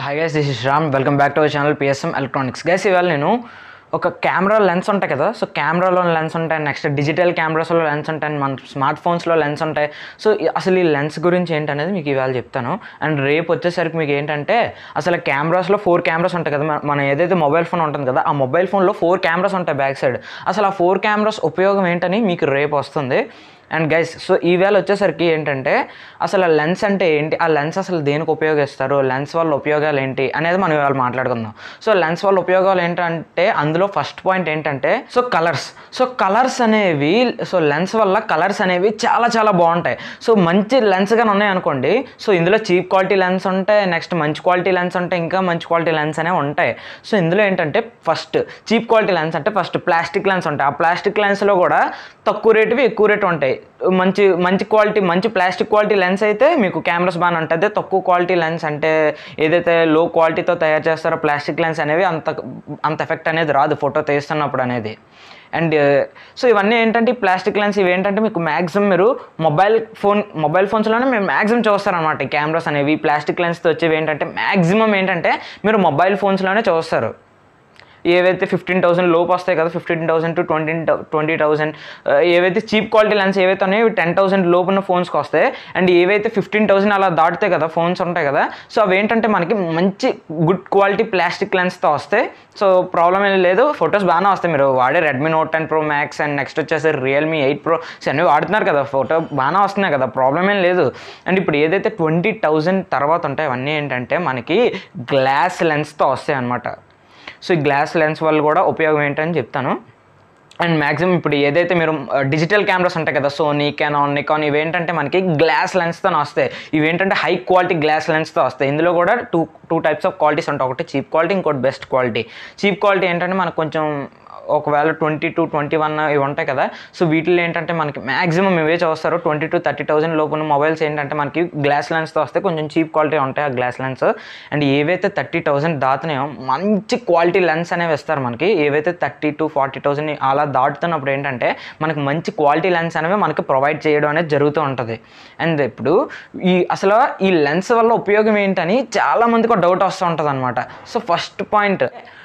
high guys this is Ram welcome back to our channel PSM electronics guys ఇవాళ నేను ఒక camera lens ఉంటాయి కదా సో కెమెరాలో లెన్స్ ఉంటాయి నెక్స్ట్ డిజిటల్ కెమెరాస్లో లెన్స్ ఉంటాయి మన స్మార్ట్ ఫోన్స్లో లెన్స్ ఉంటాయి సో ఈ- అసలు ఈ లెన్స్ గురించి ఏంటనేది మీకు ఇవాళ చెప్తాను అండ్ రేపు వచ్చేసరికి మీకు ఏంటంటే అసలు కెమెరాస్లో ఫోర్ కెమెరాస్ ఉంటాయి కదా మన- మన ఏదైతే మొబైల్ ఫోన్ ఉంటుంది కదా ఆ మొబైల్ ఫోన్లో ఫోర్ కెమెరాస్ ఉంటాయి బ్యాక్ సైడ్ అసలు ఆ ఫోర్ కెమెరాస్ ఉపయోగం ఏంటని మీకు రేపు వస్తుంది అండ్ గైస్ సో ఈవేళ వచ్చేసరికి ఏంటంటే అసలు ఆ లెన్స్ అంటే ఏంటి ఆ లెన్స్ అసలు దేనికి ఉపయోగిస్తారు లెన్స్ వల్ల ఉపయోగాలు ఏంటి అనేది మనం ఇవాళ మాట్లాడుకుందాం సో లెన్స్ వల్ల ఉపయోగాలు ఏంటంటే అందులో ఫస్ట్ పాయింట్ ఏంటంటే సో కలర్స్ సో కలర్స్ అనేవి సో లెన్స్ వల్ల కలర్స్ అనేవి చాలా చాలా బాగుంటాయి సో మంచి లెన్స్ కానీ ఉన్నాయి అనుకోండి సో ఇందులో చీప్ క్వాలిటీ లెన్స్ ఉంటాయి నెక్స్ట్ మంచి క్వాలిటీ లెన్స్ ఉంటాయి ఇంకా మంచి క్వాలిటీ లెన్స్ అనేవి ఉంటాయి సో ఇందులో ఏంటంటే ఫస్ట్ చీప్ క్వాలిటీ లెన్స్ అంటే ఫస్ట్ ప్లాస్టిక్ లెన్స్ ఉంటాయి ఆ ప్లాస్టిక్ లెన్స్లో కూడా తక్కువ రేటువి ఎక్కువ రేటు ఉంటాయి మంచి మంచి క్వాలిటీ మంచి ప్లాస్టిక్ క్వాలిటీ లెన్స్ అయితే మీకు కెమెరాస్ బాగానే ఉంటుంది అదే తక్కువ క్వాలిటీ లెన్స్ అంటే ఏదైతే లో క్వాలిటీతో తయారు చేస్తారో ప్లాస్టిక్ లెన్స్ అనేవి అంత అంత ఎఫెక్ట్ అనేది రాదు ఫోటో తీస్తున్నప్పుడు అనేది అండ్ సో ఇవన్నీ ఏంటంటే ఈ ప్లాస్టిక్ లెన్స్ ఇవి ఏంటంటే మీకు మ్యాక్సిమం మీరు మొబైల్ ఫోన్ మొబైల్ ఫోన్స్లోనే మీరు మ్యాక్సిమం చూస్తారనమాట ఈ కెమెరాస్ అనేవి ప్లాస్టిక్ లెన్స్తో వచ్చేవి ఏంటంటే మ్యాక్సిమం ఏంటంటే మీరు మొబైల్ ఫోన్స్లోనే చూస్తారు ఏవైతే ఫిఫ్టీన్ థౌసండ్ లోపు వస్తాయి కదా fifteen thousand to twenty twenty thousand ఏవైతే చీప్ క్వాలిటీ లెన్స్ ఏవైతే ఉన్నాయో ఇవి టెన్ థౌసండ్ లోపు ఉన్న ఫోన్స్కి వస్తాయి అండ్ ఏవైతే ఫిఫ్టీన్ థౌసండ్ అలా దాటుతాయి కదా ఫోన్స్ ఉంటాయి కదా సో అవి ఏంటంటే మనకి మంచి గుడ్ క్వాలిటీ ప్లాస్టిక్ లెన్స్తో వస్తాయి సో ప్రాబ్లం ఏం లేదు ఫొటోస్ బాగానే వస్తాయి మీరు వాడే Redmi Note ten Pro Max and next వచ్చేసి రియల్మీ ఎయిట్ ప్రో అన్నీ వాడుతున్నారు కదా ఫోటో బాగానే వస్తున్నాయి కదా ప్రాబ్లం ఏం లేదు అండ్ ఇప్పుడు ఏదైతే ట్వంటీ థౌజండ్ తర్వాత ఉంటాయో అవన్నీ ఏంటంటే మనకి గ్లాస్ లెన్స్తో వస్తాయి అనమాట సో ఈ గ్లాస్ లెన్స్ వల్ల కూడా ఉపయోగం ఏంటని చెప్తాను అండ్ మ్యాక్సిమం ఇప్పుడు ఏదైతే మీరు డిజిటల్ కెమెరాస్ ఉంటాయి కదా సోనీ కెనాన్ నికాన్ ఇవేంటంటే మనకి గ్లాస్ లెన్స్తో వస్తాయి ఇవేంటంటే హై క్వాలిటీ గ్లాస్ లెన్స్తో వస్తాయి ఇందులో కూడా two two types of qualities ఉంటాయి ఒకటి చీప్ క్వాలిటీ ఇంకోటి బెస్ట్ క్వాలిటీ చీప్ క్వాలిటీ ఏంటంటే మనకు కొంచెం ఒకవేళ ట్వంటీ టు ట్వంటీ వన్ ఇవి ఉంటాయి కదా సో వీటిలో ఏంటంటే మనకి మ్యాక్సిమం ఇవే చూస్తారు ట్వంటీ టు థర్టీ థౌసండ్ లోపున మొబైల్స్ ఏంటంటే మనకి గ్లాస్ లెన్స్తో వస్తే కొంచెం చీప్ క్వాలిటీ ఉంటాయి ఆ గ్లాస్ లెన్స్ అండ్ ఏవైతే థర్టీ థౌసండ్ దాటున్నాయో మంచి క్వాలిటీ లెన్స్ అనేవి ఇస్తారు మనకి ఏవైతే థర్టీ టు ఫార్టీ థౌసండ్ అలా దాటుతున్నప్పుడు ఏంటంటే మనకి మంచి క్వాలిటీ లెన్స్ అనేవి మనకి ప్రొవైడ్ చేయడం అనేది జరుగుతూ ఉంటుంది అండ్ ఇప్పుడు ఈ అసలు ఈ లెన్స్ వల్ల ఉపయోగం ఏంటని చాలా మందికి ఒక డౌట్ వస్తూ ఉంటుంది అనమాట సో ఫస్ట్ పాయింట్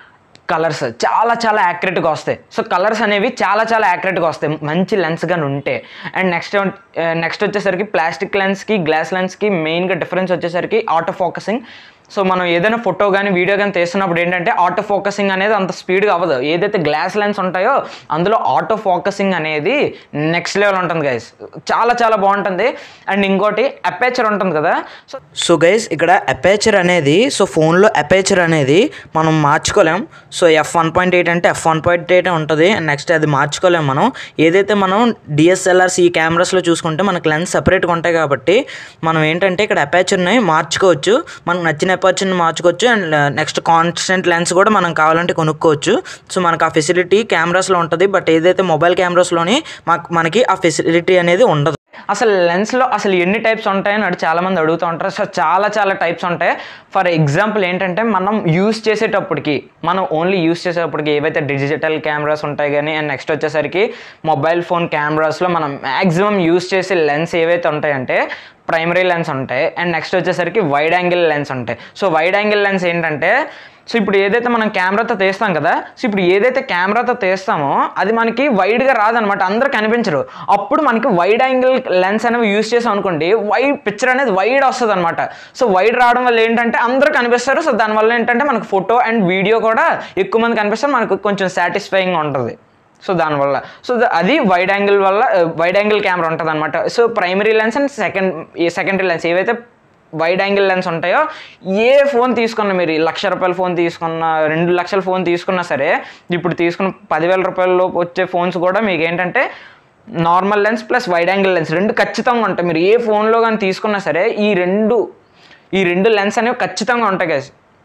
కలర్స్ చాలా చాలా యాక్యురేట్గా వస్తాయి సో కలర్స్ అనేవి చాలా చాలా యాక్యురేట్గా వస్తాయి మంచి లెన్స్ కానీ ఉంటే అండ్ నెక్స్ట్ నెక్స్ట్ వచ్చేసరికి ప్లాస్టిక్ లెన్స్కి గ్లాస్ లెన్స్కి మెయిన్గా డిఫరెన్స్ వచ్చేసరికి ఆటో ఫోకసింగ్ సో మనం ఏదైనా ఫోటో కానీ వీడియో కానీ తీస్తున్నప్పుడు ఏంటంటే ఆటో ఫోకసింగ్ అనేది అంత స్పీడ్గా అవ్వదు ఏదైతే గ్లాస్ లెన్స్ ఉంటాయో అందులో ఆటో ఫోకసింగ్ అనేది నెక్స్ట్ లెవెల్ ఉంటుంది గైస్ చాలా చాలా బాగుంటుంది అండ్ ఇంకోటి అపేచర్ ఉంటుంది కదా సో సో గైస్ ఇక్కడ అపేచర్ అనేది సో ఫోన్లో అపేచర్ అనేది మనం మార్చుకోలేం so f one point eight అంటే ఎఫ్ వన్ పాయింట్ ఎయిట్ ఉంటుంది అండ్ నెక్స్ట్ అది మార్చుకోలేం మనం ఏదైతే మనం డిఎస్ఎల్ఆర్స్ ఈ కెమెరాస్లో చూసుకుంటే మనకు లెన్స్ సపరేట్గా ఉంటాయి కాబట్టి మనం ఏంటంటే ఇక్కడ అపేచర్ని మార్చుకోవచ్చు మనకు నచ్చిన అపేచర్ని మార్చుకోవచ్చు అండ్ నెక్స్ట్ కాన్స్టెంట్ లెన్స్ కూడా మనం కావాలంటే కొనుక్కోవచ్చు సో మనకు ఆ ఫెసిలిటీ కెమెరాస్లో ఉంటుంది బట్ ఏదైతే మొబైల్ కెమెరాస్లోని మాకు మనకి ఆ ఫెసిలిటీ అనేది ఉండదు అసలు లెన్స్లో అసలు ఎన్ని టైప్స్ ఉంటాయని అడు చాలామంది అడుగుతూ ఉంటారు సో చాలా చాలా టైప్స్ ఉంటాయి ఫర్ ఎగ్జాంపుల్ ఏంటంటే మనం యూస్ చేసేటప్పటికి మనం ఓన్లీ యూస్ చేసేటప్పటికి ఏవైతే డిజిటల్ కెమెరాస్ ఉంటాయి కానీ అండ్ నెక్స్ట్ వచ్చేసరికి మొబైల్ ఫోన్ కెమెరాస్లో మనం మ్యాక్సిమం యూస్ చేసే లెన్స్ ఏవైతే ఉంటాయంటే ప్రైమరీ లెన్స్ ఉంటాయి అండ్ నెక్స్ట్ వచ్చేసరికి వైడ్ యాంగిల్ లెన్స్ ఉంటాయి సో వైడ్ యాంగిల్ లెన్స్ ఏంటంటే సో ఇప్పుడు ఏదైతే మనం కెమెరాతో తీస్తాం కదా సో ఇప్పుడు ఏదైతే కెమెరాతో తీస్తామో అది మనకి వైడ్గా రాదనమాట అందరూ కనిపించరు అప్పుడు మనకి వైడ్ యాంగిల్ లెన్స్ అనేవి యూస్ చేసాం అనుకోండి వైడ్ పిక్చర్ అనేది వైడ్ వస్తుంది అనమాట సో వైడ్ రావడం వల్ల ఏంటంటే అందరూ కనిపిస్తారు సో దానివల్ల ఏంటంటే మనకు ఫోటో అండ్ వీడియో కూడా ఎక్కువ మంది కనిపిస్తారు మనకు కొంచెం సాటిస్ఫైయింగ్ ఉంటుంది సో దానివల్ల సో ద- అది వైడ్ యాంగిల్ వల్ల వైడ్ యాంగిల్ కెమెరా ఉంటుంది అనమాట so primary lens and second ఈ సెకండరీ లెన్స్ ఏవైతే వైడ్ యాంగిల్ లెన్స్ ఉంటాయో ఏ ఫోన్ తీసుకున్నా మీరు ఈ లక్ష రూపాయల ఫోన్ తీసుకున్న రెండు లక్షల ఫోన్ తీసుకున్నా సరే ఇప్పుడు తీసుకున్న పదివేల రూపాయల వచ్చే ఫోన్స్ కూడా మీకు ఏంటంటే normal lens plus wide angle lens రెండు ఖచ్చితంగా ఉంటాయి మీరు ఏ ఫోన్లో కానీ తీసుకున్నా సరే ఈ రెండు ఈ రెండు లెన్స్ అనేవి ఖచ్చితంగా ఉంటాయి కదా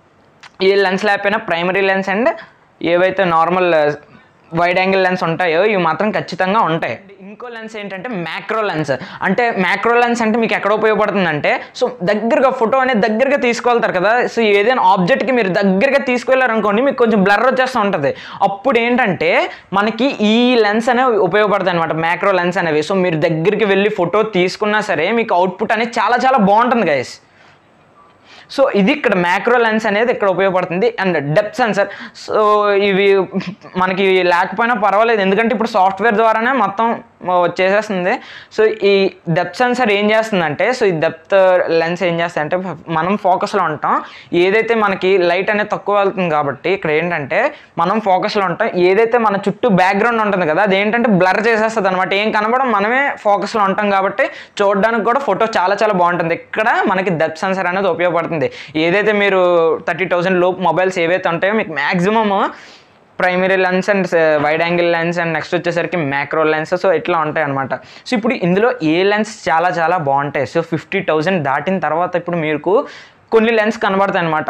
ఏ లెన్స్ లేకపోయినా ప్రైమరీ లెన్స్ అండ్ ఏవైతే నార్మల్ వైడ్ యాంగిల్ లెన్స్ ఉంటాయో ఇవి మాత్రం ఖచ్చితంగా ఉంటాయి ఇంకో లెన్స్ ఏంటంటే మ్యాక్రో లెన్స్ అంటే మ్యాక్రో లెన్స్ అంటే మీకు ఎక్కడ ఉపయోగపడుతుందంటే సో దగ్గరగా ఫోటో అనేది దగ్గరగా తీసుకెళ్తారు కదా సో ఏదైనా ఆబ్జెక్ట్కి మీరు దగ్గరగా తీసుకెళ్లారనుకోండి మీకు కొంచెం బ్లర్ వచ్చేస్తూ ఉంటుంది అప్పుడు ఏంటంటే మనకి ఈ లెన్స్ అనేవి ఉపయోగపడతాయి అనమాట మ్యాక్రో లెన్స్ అనేవి సో మీరు దగ్గరికి వెళ్ళి ఫోటో తీసుకున్నా సరే మీకు అవుట్పుట్ అనేది చాలా చాలా బాగుంటుంది గైస్ సో ఇది ఇక్కడ మ్యాక్రో లెన్స్ అనేది ఇక్కడ ఉపయోగపడుతుంది అండ్ డెప్త్ సెన్సర్ సో ఇవి మనకి లేకపోయినా పర్వాలేదు ఎందుకంటే ఇప్పుడు సాఫ్ట్వేర్ ద్వారానే మొత్తం చేసేస్తుంది సో ఈ డెప్త్ సెన్సర్ ఏం చేస్తుందంటే సో ఈ డెప్త్ లెన్స్ ఏం చేస్తుందంటే మనం ఫోకస్లో ఉంటాం ఏదైతే మనకి లైట్ అనేది తక్కువ వెళ్తుంది కాబట్టి ఇక్కడ ఏంటంటే మనం ఫోకస్లో ఉంటాం ఏదైతే మన చుట్టూ బ్యాక్గ్రౌండ్ ఉంటుంది కదా అదేంటంటే బ్లర్ చేసేస్తుంది అనమాట ఏం కనబడం మనమే ఫోకస్లో ఉంటాం కాబట్టి చూడడానికి కూడా ఫోటో చాలా చాలా బాగుంటుంది ఇక్కడ మనకి డెప్త్ సెన్సర్ అనేది ఉపయోగపడుతుంది ఏదైతే మీరు థర్టీ థౌసండ్ లోపు మొబైల్స్ ఏవైతే ఉంటాయో మీకు maximum primary lens and wide angle lens and next వచ్చేసరికి మ్యాక్రో లెన్స్ సో ఇట్లా ఉంటాయి అనమాట సో ఇప్పుడు ఇందులో ఏ లెన్స్ చాలా చాలా బాగుంటాయి సో ఫిఫ్టీ థౌజండ్ దాటిన తర్వాత ఇప్పుడు మీకు కొన్ని లెన్స్ కనబడతాయి అనమాట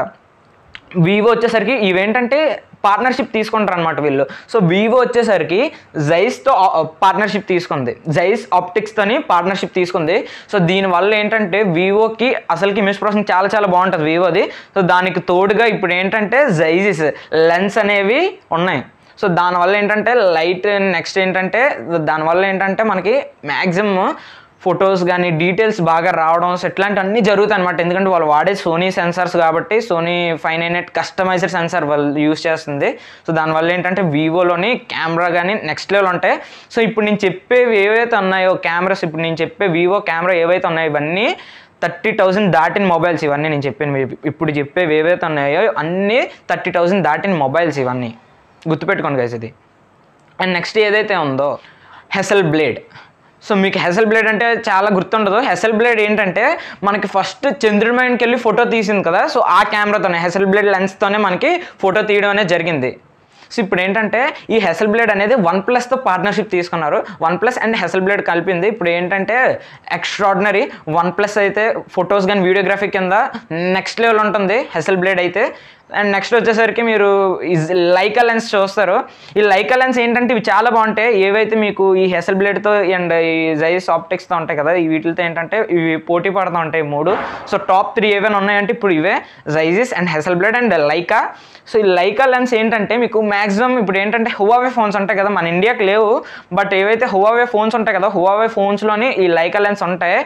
వివో వచ్చేసరికి ఇవేంటంటే పార్ట్నర్షిప్ తీసుకుంటారు అనమాట వీళ్ళు సో వివో వచ్చేసరికి జైస్తో పార్ట్నర్షిప్ తీసుకుంది జైస్ ఆప్టిక్స్తోని పార్ట్నర్షిప్ తీసుకుంది సో దీనివల్ల ఏంటంటే వివోకి అసలుకి ఇమేజ్ ప్రాసెసింగ్ చాలా చాలా బాగుంటుంది వివోది సో దానికి తోడుగా ఇప్పుడు ఏంటంటే జైజిస్ లెన్స్ అనేవి ఉన్నాయి సో దానివల్ల ఏంటంటే లైట్ నెక్స్ట్ ఏంటంటే దానివల్ల ఏంటంటే మనకి మ్యాక్సిమం ఫొటోస్ కానీ డీటెయిల్స్ బాగా రావడం సో ఇట్లాంటివన్నీ జరుగుతాయి అనమాట ఎందుకంటే వాళ్ళు వాడే సోనీ సెన్సార్స్ కాబట్టి Sony five nine eight customized sensor వాళ్ళు యూస్ చేస్తుంది సో దానివల్ల ఏంటంటే వివోలోని కెమెరా కానీ నెక్స్ట్ లెవెల్ ఉంటాయి సో ఇప్పుడు నేను చెప్పేవి ఏవైతే ఉన్నాయో కెమెరాస్ ఇప్పుడు నేను చెప్పే వివో కెమెరా ఏవైతే ఉన్నాయో ఇవన్నీ థర్టీ థౌజండ్ దాటిన మొబైల్స్ ఇవన్నీ నేను చెప్పాను ఇప్పుడు చెప్పేవి ఏవైతే ఉన్నాయో అన్నీ థర్టీ థౌజండ్ దాటిన మొబైల్స్ ఇవన్నీ గుర్తుపెట్టుకోండి గైస్ ఇది అండ్ నెక్స్ట్ ఏదైతే ఉందో హెసల్ బ్లేడ్ సో మీకు హెసల్ బ్లేడ్ అంటే చాలా గుర్తుండదు హెసల్ బ్లేడ్ ఏంటంటే మనకి ఫస్ట్ చంద్రుడి మైండ్కి వెళ్ళి ఫోటో తీసింది కదా సో ఆ కెమెరాతోనే హెసల్ బ్లేడ్ లెన్స్తోనే మనకి ఫోటో తీయడం అనేది జరిగింది సో ఇప్పుడు ఏంటంటే ఈ హెసల్ బ్లేడ్ అనేది వన్ ప్లస్తో పార్ట్నర్షిప్ తీసుకున్నారు OnePlus and Hasselblad కలిపింది ఇప్పుడు ఏంటంటే ఎక్స్ట్రాడినరీ వన్ ప్లస్ అయితే ఫొటోస్ కానీ వీడియోగ్రఫీ కింద నెక్స్ట్ లెవెల్ ఉంటుంది హెసల్ బ్లేడ్ అయితే అండ్ నెక్స్ట్ వచ్చేసరికి మీరు లైకా లెన్స్ చూస్తారు ఈ లైకా లెన్స్ ఏంటంటే ఇవి చాలా బాగుంటాయి ఏవైతే మీకు ఈ హెసల్ బ్లేడ్తో అండ్ ఈ జైస్ ఆప్టిక్స్తో ఉంటాయి కదా ఈ వీటితో ఏంటంటే ఇవి పోటీ పడుతూ ఉంటాయి మూడు సో టాప్ త్రీ ఏవైనా ఉన్నాయంటే ఇప్పుడు ఇవే Zeiss and Hasselblad and Leica so ఈ లైకా లెన్స్ ఏంటంటే మీకు మ్యాక్సిమం ఇప్పుడు ఏంటంటే హువావే ఫోన్స్ ఉంటాయి కదా మన ఇండియాకి లేవు బట్ ఏవైతే హువావే ఫోన్స్ ఉంటాయి కదా హువావే ఫోన్స్లోని ఈ లైకా లెన్స్ ఉంటాయి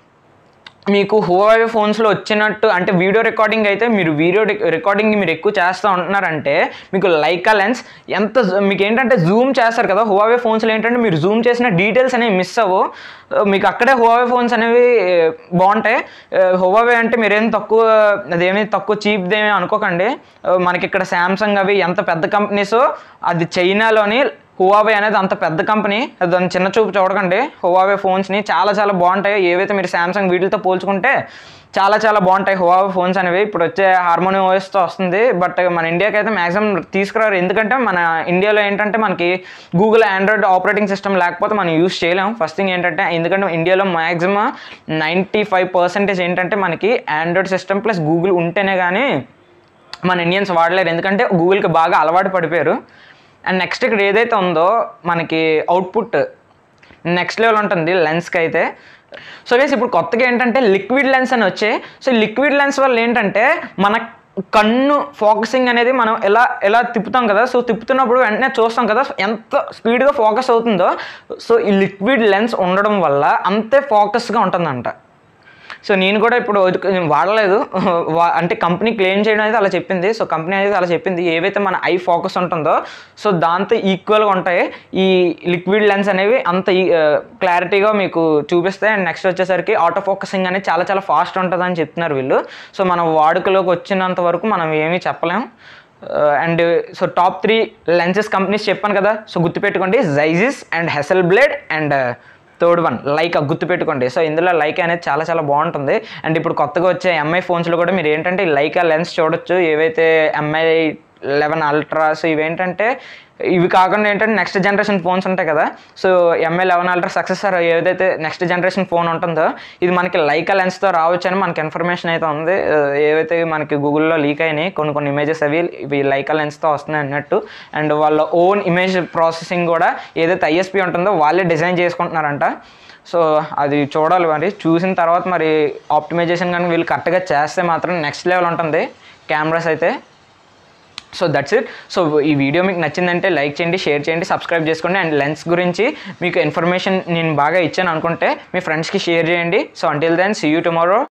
మీకు హువావే ఫోన్స్లో వచ్చినట్టు అంటే వీడియో రికార్డింగ్ అయితే మీరు వీడియో రికార్డింగ్ మీరు ఎక్కువ చేస్తూ ఉంటున్నారంటే మీకు లైకా లెన్స్ ఎంత మీకు ఏంటంటే జూమ్ చేస్తారు కదా హువావే ఫోన్స్లో ఏంటంటే మీరు జూమ్ చేసిన డీటెయిల్స్ అనేవి మిస్ అవ్వు మీకు అక్కడే హువావే ఫోన్స్ అనేవి బాగుంటాయి హువావే అంటే మీరేం తక్కువ అదేమీ తక్కువ చీప్దేమీ అనుకోకండి మనకి ఇక్కడ శాంసంగ్ అవి ఎంత పెద్ద కంపెనీసో అది చైనాలోని హువావే అనేది అంత పెద్ద కంపెనీ దాని చిన్న చూపు చూడకండి హువావే ఫోన్స్ని చాలా చాలా బాగుంటాయి ఏవైతే మీరు శాంసంగ్ వీటితో పోల్చుకుంటే చాలా చాలా బాగుంటాయి హువావే ఫోన్స్ అనేవి ఇప్పుడు వచ్చే హార్మోని ఓఎస్తో వస్తుంది బట్ మన ఇండియాకి అయితే మ్యాక్సిమం తీసుకురారు ఎందుకంటే మన ఇండియాలో ఏంటంటే మనకి గూగుల్ ఆండ్రాయిడ్ ఆపరేటింగ్ సిస్టమ్ లేకపోతే మనం యూస్ చేయలేం ఫస్ట్ థింగ్ ఏంటంటే ఎందుకంటే ఇండియాలో మ్యాక్సిమం నైంటీ ఫైవ్ పర్సెంటేజ్ ఏంటంటే మనకి ఆండ్రాయిడ్ సిస్టమ్ ప్లస్ గూగుల్ ఉంటేనే కానీ మన ఇండియన్స్ వాడలేరు ఎందుకంటే గూగుల్కి బాగా అలవాటు పడిపోయారు అండ్ నెక్స్ట్ ఇక్కడ ఏదైతే ఉందో మనకి అవుట్పుట్ నెక్స్ట్ లెవెల్ ఉంటుంది లెన్స్కి అయితే సో గైస్ ఇప్పుడు కొత్తగా ఏంటంటే లిక్విడ్ లెన్స్ అని వచ్చాయి సో లిక్విడ్ లెన్స్ వల్ల ఏంటంటే మన కన్ను ఫోకసింగ్ అనేది మనం ఎలా ఎలా తిప్పుతాం కదా సో తిప్పుతున్నప్పుడు వెంటనే చూస్తాం కదా ఎంత స్పీడ్గా ఫోకస్ అవుతుందో సో ఈ లిక్విడ్ లెన్స్ ఉండడం వల్ల అంతే ఫోకస్గా ఉంటుందంట సో నేను కూడా ఇప్పుడు వాడలేదు వా- అంటే కంపెనీ క్లెయిమ్ చేయడం అయితే అలా చెప్పింది సో కంపెనీ అనేది అలా చెప్పింది ఏవైతే మన ఐ ఫోకస్ ఉంటుందో సో దాంతో ఈక్వల్గా ఉంటాయి ఈ లిక్విడ్ లెన్స్ అనేవి అంత క్లారిటీగా మీకు చూపిస్తాయి అండ్ నెక్స్ట్ వచ్చేసరికి ఆటో ఫోకసింగ్ అనేది చాలా చాలా ఫాస్ట్ ఉంటుందని చెప్తున్నారు వీళ్ళు సో మన వాడుకలోకి వచ్చినంత వరకు మనం ఏమీ చెప్పలేం and so top three lenses companies చెప్పాను కదా సో గుర్తుపెట్టుకోండి Zeiss and Hasselblad and third one Leica గుర్తుపెట్టుకోండి సో ఇందులో లైకా అనేది చాలా చాలా బాగుంటుంది అండ్ ఇప్పుడు కొత్తగా వచ్చే ఎంఐ ఫోన్స్లో కూడా మీరు ఏంటంటే ఈ లైకా లెన్స్ చూడొచ్చు ఏవైతే ఎంఐ లెవెన్ అల్ట్రాస్ ఇవేంటంటే ఇవి కాకుండా ఏంటంటే నెక్స్ట్ జనరేషన్ ఫోన్స్ ఉంటాయి కదా so Mi eleven ultra successor ఏదైతే నెక్స్ట్ జనరేషన్ ఫోన్ ఉంటుందో ఇది మనకి లైకా లెన్స్తో రావచ్చు అని మనకి ఇన్ఫర్మేషన్ అయితే ఉంది ఆ, ఏవైతే మనకి గూగుల్లో లీక్ అయినాయి కొన్ని కొన్ని ఇమేజెస్ అవి ఇవి లైకా లెన్స్తో వస్తున్నాయి అన్నట్టు అండ్ వాళ్ళ ఓన్ ఇమేజ్ ప్రాసెసింగ్ కూడా ఏదైతే ఐఎస్పి ఉంటుందో వాళ్ళే డిజైన్ చేసుకుంటున్నారంట సో అది చూడాలి మరి చూసిన తర్వాత మరి ఆప్టిమైజేషన్ కానీ వీళ్ళు కరెక్ట్గా చేస్తే మాత్రం నెక్స్ట్ లెవెల్ ఉంటుంది కెమెరాస్ అయితే సో దట్స్ ఇట్ సో ఈ వీడియో మీకు నచ్చిందంటే లైక్ చేయండి షేర్ చేయండి సబ్స్క్రైబ్ చేసుకోండి అండ్ లెన్స్ గురించి మీకు ఇన్ఫర్మేషన్ నేను బాగా ఇచ్చాను అనుకుంటే మీ ఫ్రెండ్స్కి షేర్ చేయండి so until then see you tomorrow